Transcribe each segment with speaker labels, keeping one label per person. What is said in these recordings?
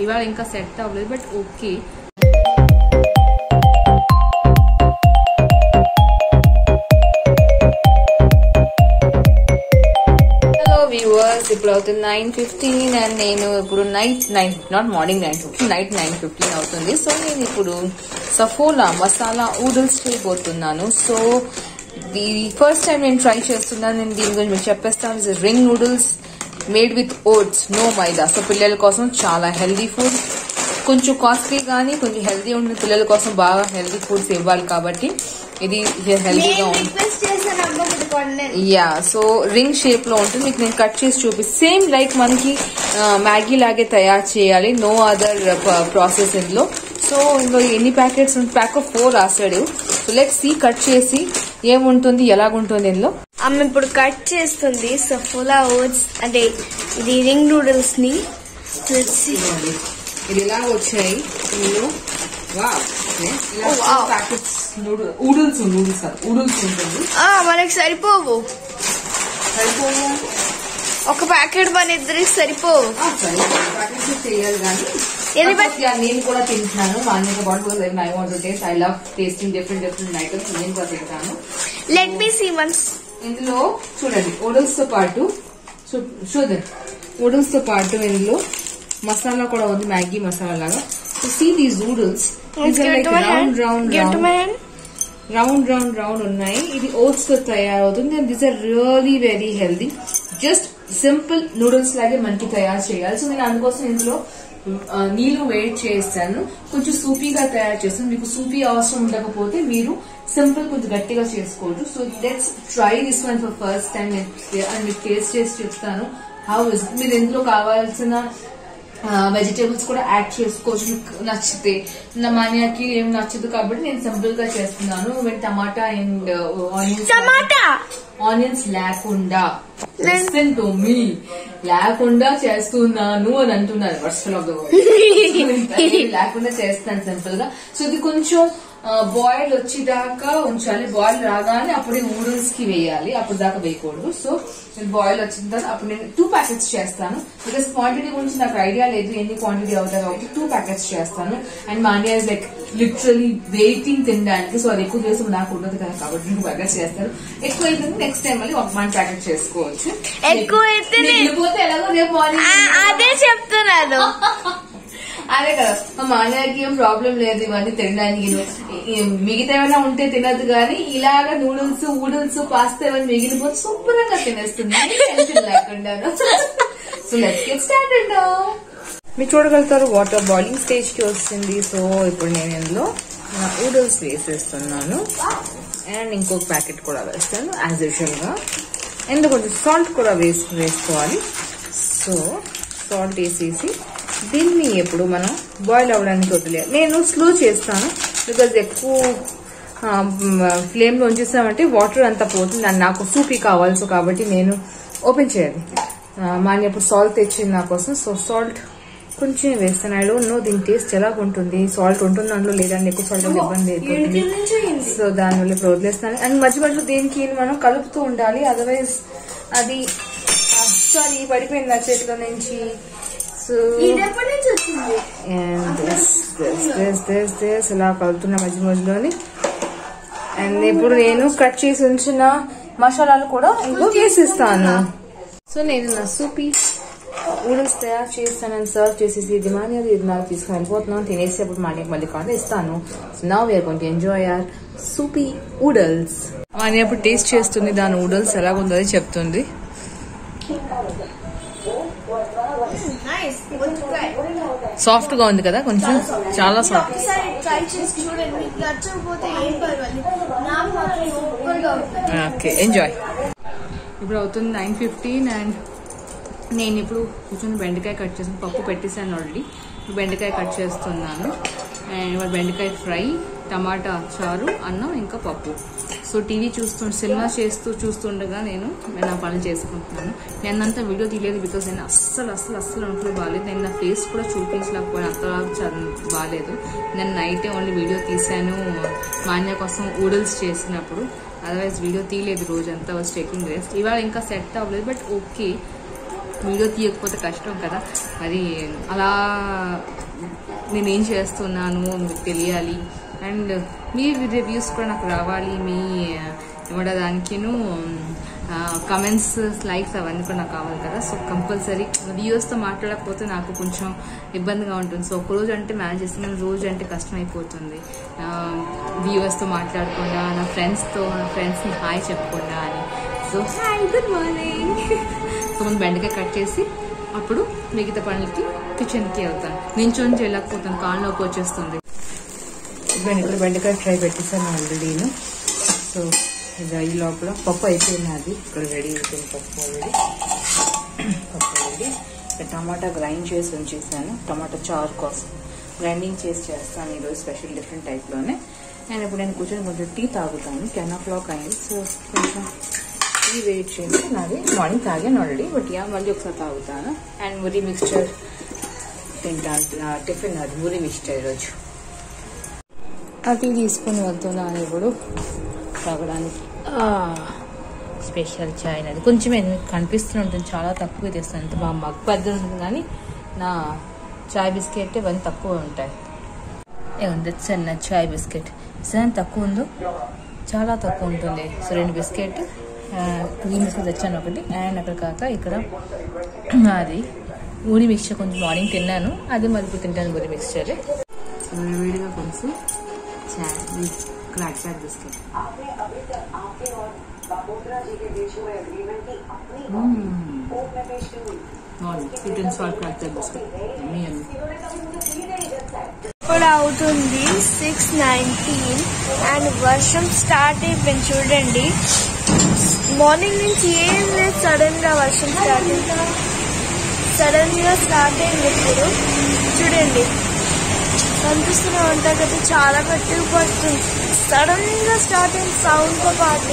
Speaker 1: ఇవాళ ఇంకా సెట్ అవ్వలేదు బట్ ఓకే హలో వ్యూవర్స్ ఇప్పుడు అవుతుంది నైన్ ఫిఫ్టీన్ అండ్ నేను ఇప్పుడు night nine not morning nine fifteen night nine fifteen అవుతుంది సో నేను ఇప్పుడు సఫోలా మసాలా ఊడల్స్ చేయబోతున్నాను సో ఇది ఫస్ట్ టైం నేను ట్రై చేస్తున్నాను నేను దీని గురించి మీకు చెప్పేస్తాను ring noodles made with oats no maida so పిల్లల కోసం చాలా హెల్దీ ఫుడ్ కొంచెం కాస్ట్లీ కానీ కొంచెం హెల్దీ ఉండే పిల్లల కోసం బాగా హెల్దీ ఫుడ్స్ ఇవ్వాలి కాబట్టి ఇది హెల్దీగా
Speaker 2: నేను
Speaker 1: ఉంటుంది
Speaker 2: రిక్వెస్ట్ చేశాను అమ్మ ఇది కొనండి
Speaker 1: యా సో రింగ్ షేప్ లో ఉంటుంది మీకు నేను కట్ చేసి చూపి సేమ్ లైక్ మనకి మ్యాగీ లాగే తయారు చేయాలి నో అదర్ ప్రాసెస్ ఇందులో సో ఇందులో ఎన్ని ప్యాకెట్స్ ప్యాక్ ఆఫ్ ఫోర్ రాసాడు సో లెట్ సి కట్ చేసి ఏముంటుంది ఎలాగుంటుంది ఇందులో
Speaker 2: అమ్మ ఇప్పుడు కట్ చేస్తుంది సఫోలా ఓట్స్ అంటే ఇది రింగ్ నూడిల్స్ ని Let's see.
Speaker 1: ఇది ఇలా వచ్చాయి ఇందులో
Speaker 2: Oh, wow.
Speaker 1: Packets noodles noodles కాదు ఊడిల్స్ ఉంటుంది
Speaker 2: ఆ, మనకి సరిపోవు
Speaker 1: సరిపోవు
Speaker 2: ఒక ప్యాకెట్ మన ఇద్దరికి సరిపోవు
Speaker 1: ఆ, సరే ప్యాకెట్స్ చేయాలి కానీ
Speaker 2: ఎన్ని
Speaker 1: Of course, yeah, నేను కూడా తింటున్నాను మాన్యత పాటు because I want to taste I love tasting different different items నేను కూడా తింటాను
Speaker 2: లెట్ మీ సీ వన్స్
Speaker 1: ఇందులో చూడండి ఓడల్స్ తో పాటు చూడండి ఓడల్స్ తో పాటు ఇందులో మసాలా కూడా ఉంది మ్యాగీ మసాలా లాగా so see these noodles round round round round round round ఉన్నాయి ఇది ఓట్స్ తో తయారవుతుంది and this are really very healthy just simple noodles లాగే మనకి తయారు చేయాలి సో నేను అందుకోసం ఇందులో ఆ, నీళ్లు వేడి చేస్తాను కొంచెం సూపీగా తయారు చేస్తాను మీకు సూపీ అవసరం ఉండకపోతే మీరు సింపుల్ కొంచెం గట్టిగా చేసుకోవచ్చు so let's try this one for first time and మీకు టేస్ట్ చేసి చెప్తాను హౌ ఇస్ మీరు ఇందులో కావాల్సిన వెజిటేబుల్స్ కూడా యాడ్ చేసుకోవచ్చు మీకు నచ్చితే నా మాన్యాకి ఏం నచ్చదు కాబట్టి నేను సింపుల్ గా చేస్తున్నాను when tomato and onions
Speaker 2: tomato
Speaker 1: onions లేకుండా
Speaker 2: నేను-
Speaker 1: లిసన్ టు మీ లేకుండా చేస్తున్నాను అని అంటున్నారు వర్షన్ ఆఫ్ ద వర్డ్ లేకుండా చేస్తాను సింపుల్ గా సో ఇది కొంచెం బాయిల్ వచ్చేదాకా ఉంచాలి బాయిల్ రాగానే అప్పుడే నూడిల్స్ కి వేయాలి అప్పుడు దాకా వేయకూడదు సో నేను బాయిల్ వచ్చిన తర్వాత అప్పుడు నేను టూ ప్యాకెట్స్ చేస్తాను బికాస్ క్వాంటిటీ గురించి నాకు ఐడియా లేదు ఎన్ని క్వాంటిటీ అవుతాయి కాబట్టి టూ ప్యాకెట్స్ చేస్తాను and Manya is like literally waiting తినడానికి సో అది ఎక్కువ చేసి నాకు ఉండదు కదా కాబట్టి టూ ప్యాకెట్స్ చేస్తారు ఎక్కువ అయితే నెక్స్ట్ టైం మళ్ళీ ఒక వన్ ప్యాకెట్ చేసుకోవచ్చు
Speaker 2: ఎక్కువ అయితే నే-
Speaker 1: మిగిలిపోతే ఎలాగో రేపు
Speaker 2: ఆ,
Speaker 1: మార్నింగ్
Speaker 2: అదే చెప్తున్నాను
Speaker 1: అదే కదా మా మాన్యాకి ఏం ప్రాబ్లం లేదు ఇవన్నీ తినడానికి మిగతా ఏమైనా ఉంటే తినదు కానీ ఇలాగ నూడిల్స్ ఊడిల్స్ పాస్తా ఇవన్నీ మిగిలిపోతే శుభ్రంగా తినేస్తుంది టెన్షన్ లేకుండా సో లెట్స్ గెట్ స్టార్టెడ్ మీరు చూడగలుగుతారు వాటర్ బాయిలింగ్ స్టేజ్ కి వస్తుంది సో ఇప్పుడు నేను ఇందులో నా ఊడిల్స్ వేసేస్తున్నాను అండ్ ఇంకొక ప్యాకెట్ కూడా వేస్తాను యాజ్ యూజువల్ గా ఎందుకు కొంచెం సాల్ట్ కూడా వేసి వేసుకోవాలి సో సాల్ట్ వేసేసి దీన్ని ఎప్పుడు మనం బాయిల్ అవ్వడానికి వదిలేయాలి నేను స్లో చేస్తాను బికాజ్ ఎక్కువ ఫ్లేమ్ లో ఉంచేసామంటే వాటర్ అంతా పోతుంది అండ్ నాకు సూపీ కావాలి సో కాబట్టి నేను ఓపెన్ చేయాలి మాని అప్పుడు సాల్ట్ తెచ్చింది నా కోసం సో సాల్ట్ కొంచెం వేస్తాను ఐ డోంట్ నో దీని టేస్ట్ ఎలా ఉంటుంది సాల్ట్ ఉంటుంది అందులో లేదండి ఎక్కువ సాల్ట్ ఇబ్బంది అయిపోతుంది సో దానివల్ల ఇప్పుడు వదిలేస్తాను అండ్ మధ్య మధ్యలో దేనికి మనం కలుపుతూ ఉండాలి అదర్వైజ్ అది సారీ పడిపోయింది నా చేతిలో నుంచి సో
Speaker 2: ఇది ఎప్పటి నుంచి వచ్చింది
Speaker 1: and this this this this this ఇలా కలుపుతున్న మధ్య మధ్యలోని అండ్ ఇప్పుడు నేను కట్ చేసి ఉంచిన మసాలాలు కూడా ఇందులో వేసిస్తాను సో నేను నా సూపీ ఊడల్స్ తయారు చేస్తానని సర్వ్ చేసేసి ఇది మానేది ఇది నాకు తీసుకుని వెళ్ళిపోతున్నాను తినేసి అప్పుడు మానేకి మళ్ళీ కాదు ఇస్తాను సో నా we're going to enjoy our soupy oodles మానే అప్పుడు టేస్ట్ చేస్తుంది దాని ఊడల్స్ ఎలాగుందో అది చెప్తుంది
Speaker 2: నైస్
Speaker 1: సాఫ్ట్ గా ఉంది కదా కొంచెం చాలా సాఫ్ట్
Speaker 2: ఒకసారి ట్రై చేసి చూడండి మీకు నచ్చకపోతే ఏం పర్వాలేదు నాకు మాత్రం సూపర్ గా ఉంది
Speaker 1: ఓకే ఎంజాయ్ ఇప్పుడు అవుతుంది నైన్ ఫిఫ్టీన్ అండ్ నేను ఇప్పుడు కూర్చొని బెండకాయ కట్ చేసాను పప్పు పెట్టేసాను ఆల్రెడీ బెండకాయ కట్ చేస్తున్నాను అండ్ ఇవాళ బెండకాయ ఫ్రై టమాటా చారు అన్నం ఇంకా పప్పు సో టీవీ చూస్తూ సినిమా చేస్తూ చూస్తుండగా నేను నా పనులు చేసుకుంటున్నాను నేనంతా వీడియో తీయలేదు బికాస్ నేను అస్సలు అస్సలు అస్సలు ఒంట్లో బాగాలేదు నేను నా ఫేస్ కూడా చూపించలేకపోయాను అంత బాగాలేదు నేను నైటే ఓన్లీ వీడియో తీశాను మాన్య కోసం ఊడల్స్ చేసినప్పుడు అదర్వైజ్ వీడియో తీయలేదు రోజంతా వాజ్ టేకింగ్ రెస్ట్ ఇవాళ ఇంకా సెట్ అవ్వలేదు బట్ ఓకే వీడియో తీయకపోతే కష్టం కదా మరి అలా నేను ఏం చేస్తున్నాను మీకు తెలియాలి అండ్ మీ రివ్యూస్ కూడా నాకు రావాలి మీ ఏమంటే దానికిను కమెంట్స్ లైక్స్ అవన్నీ కూడా నాకు కావాలి కదా సో కంపల్సరీ వ్యూవర్స్తో మాట్లాడకపోతే నాకు కొంచెం ఇబ్బందిగా ఉంటుంది సో ఒక రోజు అంటే మేనేజ్ చేస్తున్నాను రోజు అంటే కష్టం అయిపోతుంది వ్యూవర్స్తో మాట్లాడకుండా నా ఫ్రెండ్స్తో నా ఫ్రెండ్స్ని హాయ్ చెప్పకుండా అని so hi good morning so మనం బెండకాయ కట్ చేసి అప్పుడు మిగతా పనులకి కిచెన్కి వెళ్తాను నించొని చేయలేకపోతాను కాళ్ళు నొప్పి వచ్చేస్తుంది ఇదిగోండి ఇక్కడ బెండకాయ ఫ్రై పెట్టేసాను ఆల్రెడీను సో ఇది ఈ లోపల పప్పు అయిపోయింది అది ఇక్కడ రెడీ అయిపోయింది పప్పు ఆల్రెడీ పప్పు ఆల్రెడీ ఇక్కడ టమాటా గ్రైండ్ చేసి ఉంచేసాను టమాటా చారు కోసం గ్రైండింగ్ చేసి చేస్తాను ఈరోజు స్పెషల్ డిఫరెంట్ టైప్లోనే అండ్ ఇప్పుడు నేను కూర్చొని కొంచెం టీ తాగుతాను టెన్ ఓ క్లాక్ అయింది సో కొంచెం టీ వెయిట్ చేసి నాది మార్నింగ్ తాగాను ఆల్రెడీ బట్ యా మళ్ళీ ఒకసారి తాగుతాను అండ్ మురి మిక్స్చర్ తింటాను ఆ, టిఫిన్ అది మురి మిక్స్చర్ ఈరోజు అది తీసుకొని వెళ్తున్నాను ఇప్పుడు తాగడానికి స్పెషల్ చాయ్ అది కొంచెం కనిపిస్తూనే ఉంటుంది చాలా తక్కువ తెస్తాను ఎంత బాగా మగ్ పెద్ద ఉంటుంది కానీ నా చాయ్ బిస్కెట్ ఇవన్నీ తక్కువ ఉంటాయి ఏముంది చిన్న చాయ్ బిస్కెట్ చాలా తక్కువ ఉందో చాలా తక్కువ ఉంటుంది సో రెండు బిస్కెట్ క్రీమ్ బిస్కెట్ తెచ్చాను ఒకటి అండ్ అక్కడ కాక ఇక్కడ అది ఊరి మిక్చర్ కొంచెం మార్నింగ్ తిన్నాను అది మరి ఇప్పుడు తింటాను ఊరి మిక్చర్ వేడిగా కొంచెం చాయ్ Krackjack biscuit sweet and salt Krackjack biscuit ఎమ్మీ ఎమ్మీ
Speaker 2: ఇప్పుడు అవుతుంది సిక్స్ నైన్టీన్ అండ్ వర్షం స్టార్ట్ అయిపోయింది చూడండి మార్నింగ్ నుంచి ఏం లేదు సడన్ గా వర్షం స్టార్ట్ అయింది సడన్ గా స్టార్ట్ అయింది ఇప్పుడు చూడండి కనిపిస్తూనే ఉంటాయి కదా చాలా గట్టిగా పడుతుంది సడన్ గా స్టార్ట్ అయింది సౌండ్ తో పాటు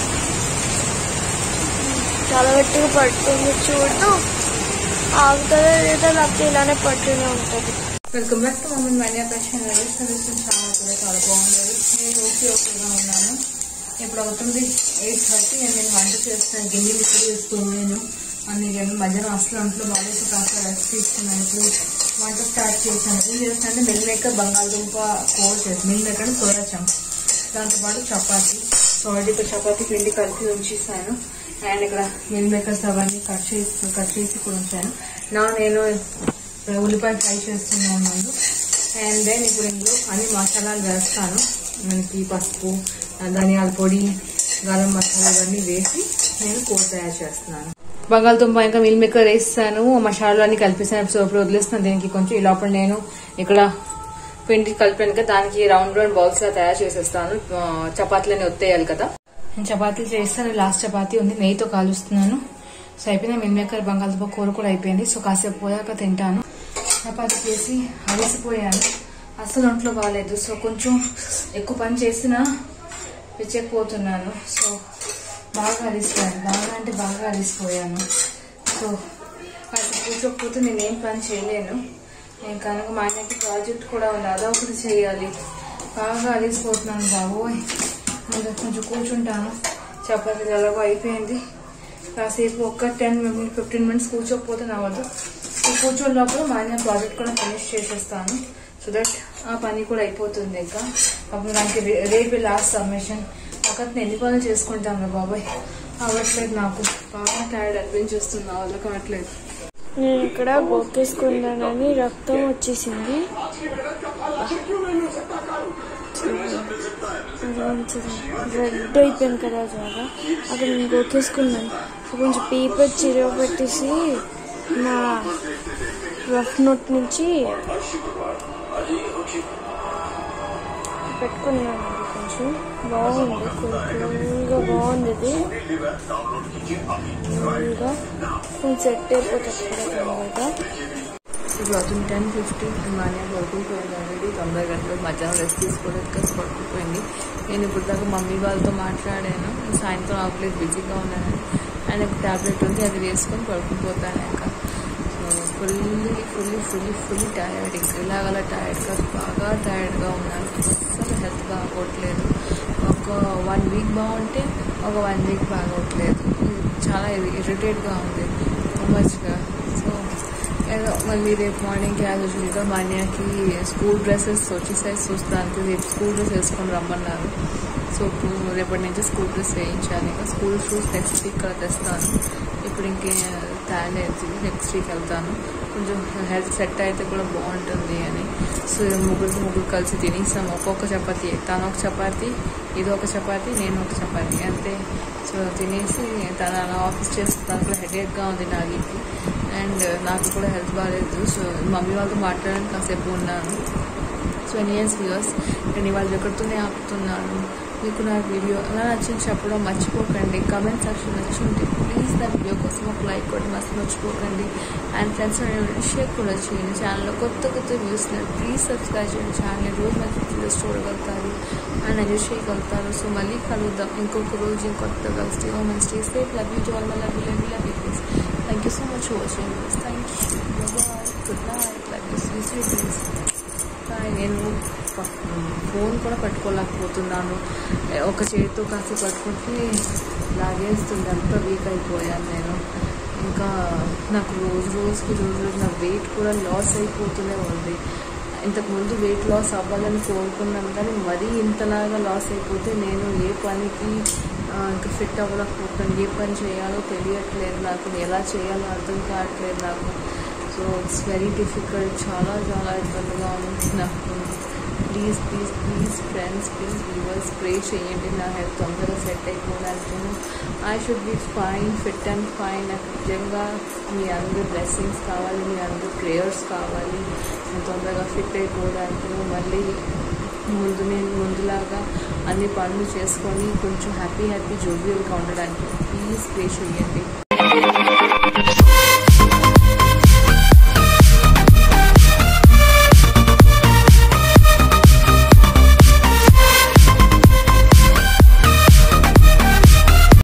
Speaker 2: చాలా గట్టిగా పడుతుంది చూడు ఆగుతుందో లేదో లేకపోతే ఇలానే పడుతూనే ఉంటుంది
Speaker 1: welcome back to mummy money fashion service చాలా కూడా చాలా బాగుంది నేను ఓకే ఓకేగా ఉన్నాను ఇప్పుడు అవుతుంది ఎయిట్ థర్టీ అండ్ నేను వంట చేస్తాను గిన్నెలు ఇక్కడ వేస్తున్నాను అందుకని మధ్యాహ్నం అసలు ఒంట్లో బాగాలేదు కాస్త రెస్ట్ తీసుకున్నాను ఇప్పుడు వంట స్టార్ట్ చేశాను ఏం చేస్తానంటే మిల్ మేకర్ బంగాళదుంప కూర చేసి మిల్ మేకర్ సోరా చంప్ దాంతోపాటు చపాతి సో ఆల్రెడీ ఇక్కడ చపాతీ పిండి కలిపి ఉంచేసాను అండ్ ఇక్కడ మిల్ మేకర్స్ అవన్నీ కట్ చేసి కట్ చేసి కూడా ఉంచాను నా నేను ఉల్లిపాయ ఫ్రై చేస్తున్నాను ముందు అండ్ దెన్ ఇప్పుడు ఇందులో అన్ని మసాలాలు వేస్తాను మనకి పసుపు ధనియాల పొడి గరం మసాలా ఇవన్నీ వేసి నేను కూర తయారు చేస్తున్నాను బంగాళదుంప ఇంకా మిల్ మేకర్ వేస్తాను మసాలాలు అన్ని కలిపేసాను సో ఇప్పుడు వదిలేస్తాను దీనికి కొంచెం ఈ లోపల నేను ఇక్కడ పిండి కలిపాను కదా దానికి రౌండ్ రౌండ్ బాల్స్ లా తయారు చేసేస్తాను ఆ, చపాతీలని ఒత్తేయాలి కదా నేను చపాతీలు చేస్తాను లాస్ట్ చపాతీ ఉంది నెయ్యితో కాలుస్తున్నాను సో అయిపోయింది మిల్ మేకర్ బంగాళదుంప కూర కూడా అయిపోయింది సో కాసేపు పోయాక తింటాను చపాతీ చేసి అలసిపోయాను అసలు ఒంట్లో బాగాలేదు సో కొంచెం ఎక్కువ పని చేసినా పిచ్చకపోతున్నాను సో బాగా అలిసిపోయాను బాగా అంటే బాగా అలిసిపోయాను సో కాస్త కూర్చోకపోతే నేనేం పని చేయలేను నేను కనుక మా ఆయనకి ప్రాజెక్ట్ కూడా ఉంది అదొకటి చేయాలి బాగా అలిసిపోతున్నాను బాబోయ్ ఇంకా కొంచెం కూర్చుంటాను చపాతీలు ఎలాగో అయిపోయింది కాసేపు ఒక్క టెన్ మినిట్ ఫిఫ్టీన్ మినిట్స్ కూర్చోకపోతే నవ్వదు సో కూర్చోని లోపల మా ఆయన ప్రాజెక్ట్ కూడా ఫినిష్ చేసేస్తాను సో దట్ ఆ పని కూడా అయిపోతుంది ఇంకా అప్పుడు దానికి రే- రేపు లాస్ట్ సబ్మిషన్ అక్కడ ఎన్ని పనులు చేసుకుంటాను బాబాయ్ అవ్వట్లేదు నాకు బాగా టైర్డ్ అనిపించేస్తుంది నా వల్ల కావట్లేదు
Speaker 2: నేను ఇక్కడ గోకేసుకున్నానని రక్తం వచ్చేసింది రెడ్ అయిపోయింది కదా చాలా అక్కడ నేను గోకేసుకున్నాను సో కొంచెం పేపర్ చిరవ పెట్టేసి నా రఫ్ నోట్ నుంచి పెట్టుకున్నాను అది కొంచెం బాగుంది కూల్గా బాగుంది ఇది కూల్గా కొంచెం సెట్ అయిపోతుంది కూడా తొందరగా
Speaker 1: ఇప్పుడు అతను టెన్ ఫిఫ్టీ మానే పడుకుపోయింది ఆల్రెడీ తొందర గంటలు మధ్యాహ్నం రెస్ట్ తీసుకోవడానికి కాస్త పడుకుపోయింది నేను ఇప్పుడు దాకా మమ్మీ వాళ్ళతో మాట్లాడాను సాయంత్రం ఆకలేదు బిజీగా ఉన్నాను అండ్ ఒక టాబ్లెట్ ఉంది అది వేసుకొని పడుకుపోతాను ఇంకా so fully fully fully fully tired ఇంకా ఇలాగలా టైర్డ్ కాదు బాగా టైర్డ్గా ఉన్నాను అసలు హెల్త్ బాగోట్లేదు ఒక వన్ వీక్ బాగుంటే ఒక వన్ వీక్ బాగోట్లేదు చాలా ఇరిటేట్గా ఉంది మచ్గా సో ఏదో మళ్ళీ రేపు మార్నింగ్ యాజ్ యూజువల్గా మా అన్నయ్యకి స్కూల్ డ్రెస్సెస్ వచ్చేసాయి చూస్తానికి రేపు స్కూల్ డ్రెస్ వేసుకొని రమ్మన్నారు సో ఇప్పుడు రేపటి నుంచి స్కూల్ డ్రెస్ వేయించాలి ఇంకా స్కూల్ షూస్ నెక్స్ట్ వీక్ తెస్తాను ఇప్పుడు ఇంకే తేలేదు నెక్స్ట్ వీక్ వెళ్తాను కొంచెం హెల్త్ సెట్ అయితే కూడా బాగుంటుంది అని సో ముగ్గురు ముగ్గురు కలిసి తినేసాం ఒక్కొక్క చపాతి తను ఒక చపాతి ఇది ఒక చపాతి నేను ఒక చపాతి అంతే సో తినేసి తను అలా ఆఫీస్ చేస్తాను కూడా హెడేక్గా ఉంది నాగికి అండ్ నాకు కూడా హెల్త్ బాగాలేదు సో మమ్మీ వాళ్ళతో మాట్లాడడానికి కాసేపు ఉన్నాను సో ఎనీయస్ వ్యూవర్స్ నేను ఇవాళ ఎక్కడితోనే ఆపుతున్నాను మీకు నా వీడియో ఎలా నచ్చింది చెప్పడం మర్చిపోకండి కమెంట్ సెక్షన్ నచ్చి ఉంటే ప్లీజ్ నా వీడియో కోసం ఒక లైక్ కూడా మస్తు మర్చిపోకండి అండ్ ఫ్రెండ్స్ షేర్ కూడా చేయండి ఛానల్లో కొత్త కొత్త వ్యూస్ ప్లీజ్ సబ్స్క్రైబ్ చేయండి ఛానల్ రోజు మంచి వీడియోస్ చూడగలుగుతారు అండ్ ఎంజాయ్ చేయగలుగుతారు సో మళ్ళీ కలుద్దాం ఇంకొక రోజు ఇంకొత్త stay home and stay safe love you to all my love you love you love you please thank you so much for watching thank you bye good night love you స్వీ స్వీ please bye నేను ప- phone కూడా పట్టుకోలేకపోతున్నాను ఒక చేతితో కాస్త పట్టుకుంటే లాగేస్తుంది అంత వీక్ అయిపోయాను నేను ఇంకా నాకు రోజు రోజుకి రోజు రోజు నా వెయిట్ కూడా లాస్ అయిపోతూనే ఉంది ఇంతకుముందు వెయిట్ లాస్ అవ్వాలని కోరుకున్నాను కానీ మరీ ఇంతలాగా లాస్ అయిపోతే నేను ఏ పనికి ఆ, ఇంకా ఫిట్ అవ్వలేకపోతున్నాను ఏ పని చేయాలో తెలియట్లేదు నాకు ఎలా చేయాలో అర్థం కావట్లేదు నాకు సో ఇట్స్ వెరీ డిఫికల్ట్ చాలా చాలా ఇబ్బందిగా ఉంది నాకు please please please friends please viewers pray చేయండి నా హెల్త్ తొందరగా సెట్ అయిపోవడానికి I should be fine fit and fine నాకు నిజంగా మీ అందరు బ్లెస్సింగ్స్ కావాలి మీ అందరు ప్రేయర్స్ కావాలి నేను తొందరగా ఫిట్ అయిపోవడానికి మళ్ళీ ముందు నేను ముందులాగా అన్ని పనులు చేసుకొని కొంచెం హ్యాపీ హ్యాపీ జోవియల్గా ఉండడానికి ప్లీజ్ ప్రే చేయండి